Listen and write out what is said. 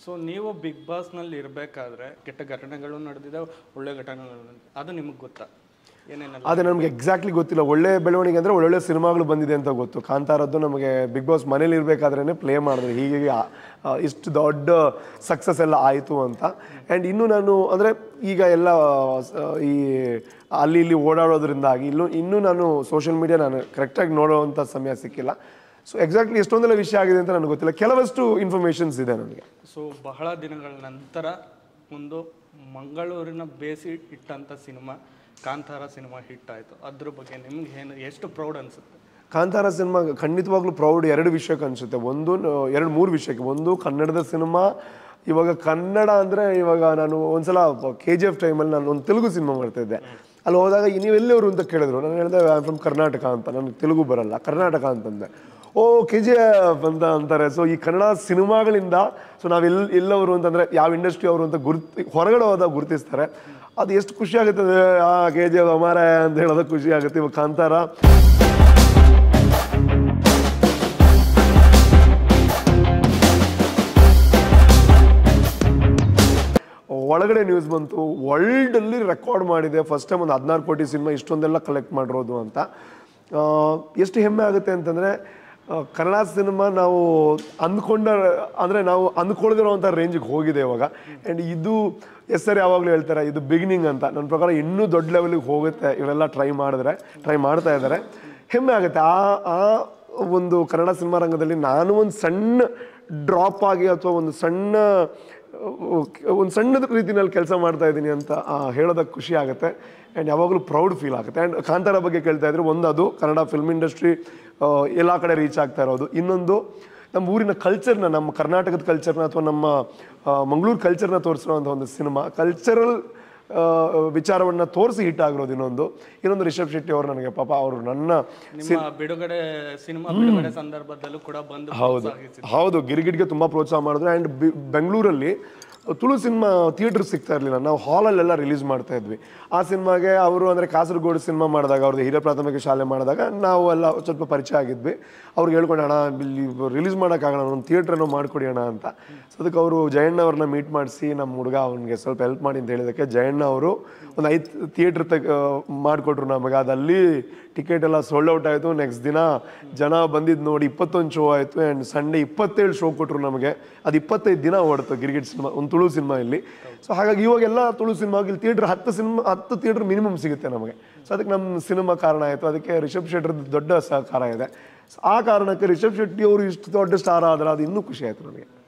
so ನೀವು big ಬಾಸ್ನಲ್ಲಿ ಇರಬೇಕಾದ್ರೆ ಕೆಟ್ಟ ಘಟನೆಗಳು ನಡೆದಿದ್ದಾವೆ ಒಳ್ಳೆ ಘಟನೆಗಳು ನಡೆದಿದೆ ಅದು ನಿಮಗೆ ಗೊತ್ತಾ ಏನೇನೆಲ್ಲ ಆದರೆ ನಮಗೆ ಎಕ್ಸಾಕ್ಟ್ಲಿ ಗೊತ್ತಿಲ್ಲ ಒಳ್ಳೆ ಬೆಳವಣಿಗೆ ಅಂದರೆ ಒಳ್ಳೊಳ್ಳೆ ಸಿನಿಮಾಗಳು ಬಂದಿದೆ ಅಂತ ಗೊತ್ತು ಕಾಂತಾರದ್ದು ನಮಗೆ ಬಿಗ್ ಬಾಸ್ ಮನೇಲಿ ಇರಬೇಕಾದ್ರೇ ಪ್ಲೇ ಮಾಡಿದ್ರು ಹೀಗೆ ಆ- ಆ, ಇಷ್ಟು ದೊಡ್ಡ ಸಕ್ಸಸ್ ಎಲ್ಲ ಆಯಿತು ಅಂತ ಆ್ಯಂಡ್ ಇನ್ನೂ ನಾನು ಅಂದರೆ ಈಗ ಎಲ್ಲ ಆ, ಈ ಅಲ್ಲಿ ಇಲ್ಲಿ ಓಡಾಡೋದ್ರಿಂದಾಗಿ ಇಲ್ಲೂ ಇನ್ನೂ ನಾನು ಸೋಷಿಯಲ್ ಮೀಡಿಯಾ ನಾನು ಕರೆಕ್ಟಾಗಿ ನೋಡೋವಂಥ ಸಮಯ ಸಿಕ್ಕಿಲ್ಲ ಸೊ ಎಕ್ಸಾಕ್ಟ್ಲಿ ಎಷ್ಟೊಂದೆಲ್ಲ ವಿಷಯ ಆಗಿದೆ ಅಂತ ನನಗೆ ಗೊತ್ತಿಲ್ಲ ಕೆಲವಷ್ಟು ಇನ್ಫಾರ್ಮೇಷನ್ಸ್ ಇದೆ ನನಗೆ ಸೊ ಬಹಳ ದಿನಗಳ ನಂತರ ಒಂದು ಮಂಗಳೂರಿನ ಬೇಸಿ ಇಟ್ಟಂಥ ಸಿನಿಮಾ ಕಾಂತಾರ ಸಿನಿಮಾ ಹಿಟ್ ಆಯಿತು ಅದ್ರ ಬಗ್ಗೆ ನಿಮ್ಗೆ ಏನು ಎಷ್ಟು ಪ್ರೌಡ್ ಅನಿಸುತ್ತೆ ಕಾಂತಾರ ಸಿನಿಮಾ ಖಂಡಿತವಾಗ್ಲೂ ಪ್ರೌಡ್ ಎರಡು ವಿಷಯಕ್ಕೆ ಅನಿಸುತ್ತೆ ಒಂದು ನ- ಎರಡು ಮೂರು ವಿಷಯಕ್ಕೆ ಒಂದು ಕನ್ನಡದ ಸಿನಿಮಾ ಇವಾಗ ಕನ್ನಡ ಅಂದರೆ ಇವಾಗ ನಾನು ಒಂದ್ಸಲ ಕೆ ಜಿ ಎಫ್ ಟೈಮಲ್ಲಿ ನಾನು ಒಂದು ತೆಲುಗು ಸಿನಿಮಾ ಮಾಡ್ತಿದ್ದೆ ಅಲ್ಲಿ ಹೋದಾಗ ನೀವು ಎಲ್ಲಿಯವರು ಅಂತ ಕೇಳಿದ್ರು ನಾನು ಹೇಳಿದೆ ಐ ಫ್ರಮ್ ಕರ್ನಾಟಕ ಅಂತ ನನಗೆ ತೆಲುಗು ಬರಲ್ಲ ಕರ್ನಾಟಕ ಅಂತಂದೆ ಓ ಕೆ ಜಿ ಎಫ್ ಅಂತ ಅಂತಾರೆ ಸೊ ಈ ಕನ್ನಡ ಸಿನಿಮಾಗಳಿಂದ ಸೊ ನಾವು ಎಲ್ಲಿ ಎಲ್ಲವರು ಅಂತಂದರೆ ಯಾವ ಇಂಡಸ್ಟ್ರಿ ಅವರು ಅಂತ ಗುರ್ತಿ ಹೊರಗಡೆ ಹೋದಾಗ ಗುರುತಿಸ್ತಾರೆ ಅದು ಎಷ್ಟು ಖುಷಿ ಆಗುತ್ತೆ ಆ ಕೆ ಜಿ ಎಫ್ ಅಮಾರ ಅಂತ ಹೇಳೋದಕ್ಕೆ ಖುಷಿ ಆಗುತ್ತೆ ಇವಾಗ ಕಾಂತಾರ ಒಳಗಡೆ ನ್ಯೂಸ್ ಬಂತು ವರ್ಲ್ಡಲ್ಲಿ ರೆಕಾರ್ಡ್ ಮಾಡಿದೆ ಫಸ್ಟ್ ಟೈಮ್ ಒಂದು ಹದಿನಾರು ಕೋಟಿ ಸಿನಿಮಾ ಇಷ್ಟೊಂದೆಲ್ಲ ಕಲೆಕ್ಟ್ ಮಾಡಿರೋದು ಅಂತ ಆ, ಎಷ್ಟು ಹೆಮ್ಮೆ ಆಗುತ್ತೆ ಅಂತಂದರೆ ಕನ್ನಡ ಸಿನಿಮಾ ನಾವು ಅಂದ್ಕೊಂಡ ಅಂದರೆ ನಾವು ಅಂದ್ಕೊಳ್ದಿರೋವಂಥ ರೇಂಜಿಗೆ ಹೋಗಿದೆ ಇವಾಗ ಆ್ಯಂಡ್ ಇದು ಎಸ್ ಸರ್ ಯಾವಾಗಲೂ ಹೇಳ್ತಾರೆ ಇದು ಬಿಗಿನಿಂಗ್ ಅಂತ ನನ್ನ ಪ್ರಕಾರ ಇನ್ನೂ ದೊಡ್ಡ ಲೆವೆಲಿಗೆ ಹೋಗುತ್ತೆ ಇವರೆಲ್ಲ ಟ್ರೈ ಮಾಡಿದ್ರೆ ಟ್ರೈ ಮಾಡ್ತಾ ಇದ್ದಾರೆ ಹೆಮ್ಮೆ ಆಗುತ್ತೆ ಆ ಆ ಒಂದು ಕನ್ನಡ ಸಿನಿಮಾ ರಂಗದಲ್ಲಿ ನಾನು ಒಂದು ಸಣ್ಣ ಡ್ರಾಪ್ ಆಗಿ ಅಥವಾ ಒಂದು ಸಣ್ಣ ಒಂದು ಸಣ್ಣದ ರೀತಿನಲ್ಲಿ ಕೆಲಸ ಮಾಡ್ತಾ ಇದ್ದೀನಿ ಅಂತ ಆ, ಹೇಳೋದಕ್ಕೆ ಖುಷಿ ಆಗುತ್ತೆ ಆ್ಯಂಡ್ ಯಾವಾಗಲೂ ಪ್ರೌಡ್ ಫೀಲ್ ಆಗುತ್ತೆ ಆ್ಯಂಡ್ ಕಾಂತಾರ ಬಗ್ಗೆ ಕೇಳ್ತಾ ಇದ್ರೆ ಒಂದು ಅದು ಕನ್ನಡ ಫಿಲ್ಮ್ ಇಂಡಸ್ಟ್ರಿ ಎಲ್ಲ ಕಡೆ ರೀಚ್ ಆಗ್ತಾ ಇರೋದು ಇನ್ನೊಂದು ನಮ್ಮ ಊರಿನ ಕಲ್ಚರ್ನ ನಮ್ಮ ಕರ್ನಾಟಕದ ಕಲ್ಚರ್ನ ಅಥವಾ ನಮ್ಮ ಮಂಗಳೂರು ಕಲ್ಚರ್ನ ತೋರಿಸಿರುವಂಥ ಒಂದು ಸಿನಿಮಾ ಕಲ್ಚರಲ್ ವಿಚಾರವನ್ನು ತೋರಿಸಿ ಹಿಟ್ ಆಗಿರೋದು ಇನ್ನೊಂದು ಇನ್ನೊಂದು ರಿಷಬ್ ಶೆಟ್ಟಿ ಅವರು ನನಗೆ ಪಾಪ ಅವರು ನನ್ನ ನಿಮ್ಮ ಬಿಡುಗಡೆ ಸಿನಿಮಾ ಬಿಡುಗಡೆ ಸಂದರ್ಭದಲ್ಲೂ ಕೂಡ ಬಂದು ಹೌದು ಹೌದು ಗಿರಿಗಿಡ್ಗೆ ತುಂಬ ಪ್ರೋತ್ಸಾಹ ಮಾಡಿದ್ರು ಆ್ಯಂಡ್ ಬೆಂಗಳೂರಲ್ಲಿ ತುಳು ಸಿನಿಮಾ ಥಿಯೇಟರ್ ಸಿಗ್ತಾ ಇರಲಿಲ್ಲ ನಾವು ಹಾಲಲ್ಲೆಲ್ಲ ರಿಲೀಸ್ ಮಾಡ್ತಾ ಇದ್ವಿ ಆ ಸಿನಿಮಾಗೆ ಅವರು ಅಂದರೆ ಕಾಸರಗೋಡು ಸಿನಿಮಾ ಮಾಡಿದಾಗ ಅವ್ರದ್ದು ಹಿರಿಯ ಪ್ರಾಥಮಿಕ ಶಾಲೆ ಮಾಡಿದಾಗ ನಾವು ಎಲ್ಲ ಸ್ವಲ್ಪ ಪರಿಚಯ ಆಗಿದ್ವಿ ಅವ್ರಿಗೆ ಹೇಳ್ಕೊಂಡು ಅಣ್ಣ ಇಲ್ಲಿ ರಿಲೀಸ್ ಮಾಡೋಕ್ಕಾಗಲ್ಲ ಒಂದು ಥಿಯೇಟ್ರ್ ಏನೋ ಮಾಡಿಕೊಡಿ ಅಣ್ಣ ಅಂತ ಸೊ ಅದಕ್ಕೆ ಅವರು ಜಯಣ್ಣ ಅವ್ರನ್ನ ಮೀಟ್ ಮಾಡಿಸಿ ನಮ್ಮ ಹುಡುಗ ಅವ್ನಿಗೆ ಸ್ವಲ್ಪ ಹೆಲ್ಪ್ ಮಾಡಿ ಅಂತ ಹೇಳಿದಕ್ಕೆ ಜಯಣ್ಣ ಅವರು ಒಂದು ಐದು ಥಿಯೇಟ್ರ್ ತೆಗ್ ಮಾಡಿಕೊಟ್ರು ನಮಗೆ ಅದು ಅಲ್ಲಿ ಟಿಕೆಟ್ ಎಲ್ಲ ಸೋಲ್ಡ್ ಔಟ್ ಆಯಿತು ನೆಕ್ಸ್ಟ್ ದಿನ ಜನ ಬಂದಿದ್ದು ನೋಡಿ ಇಪ್ಪತ್ತೊಂದು ಶೋ ಆಯಿತು ಆ್ಯಂಡ್ ಸಂಡೇ ಇಪ್ಪತ್ತೇಳು ಶೋ ಕೊಟ್ಟರು ನಮಗೆ ಅದು ಇಪ್ಪತ್ತೈದು ದಿನ ಓಡ್ತು ಗಿರಿಗಿಟ್ ಸಿನಿಮಾ ಒಂದು ತುಳು ಸಿನಿಮಾ ಇಲ್ಲಿ ಸೊ ಹಾಗಾಗಿ ಇವಾಗೆಲ್ಲ ತುಳು ಸಿನಿಮಾಗೆ ಇಲ್ಲಿ ಥಿಯೇಟ್ರ್ ಹತ್ತು ಸಿನಿಮಾ ಹತ್ತು ಥಿಯೇಟ್ರ್ ಮಿನಿಮಮ್ ಸಿಗುತ್ತೆ ನಮಗೆ ಸೊ ಅದಕ್ಕೆ ನಮ್ಮ ಸಿನಿಮಾ ಕಾರಣ ಆಯಿತು ಅದಕ್ಕೆ ರಿಷಬ್ ಶೆಟ್ಟರ್ದು ದೊಡ್ಡ ಸಹಕಾರ ಇದೆ ಸೊ ಆ ಕಾರಣಕ್ಕೆ ರಿಷಬ್ ಶೆಟ್ಟಿ ಅವರು ಇಷ್ಟು ದೊಡ್ಡ ಸ್ಟಾರ್ ಆದ್ರೆ ಅದು ಇನ್ನೂ ಖುಷಿ ಆಯಿತು ನನಗೆ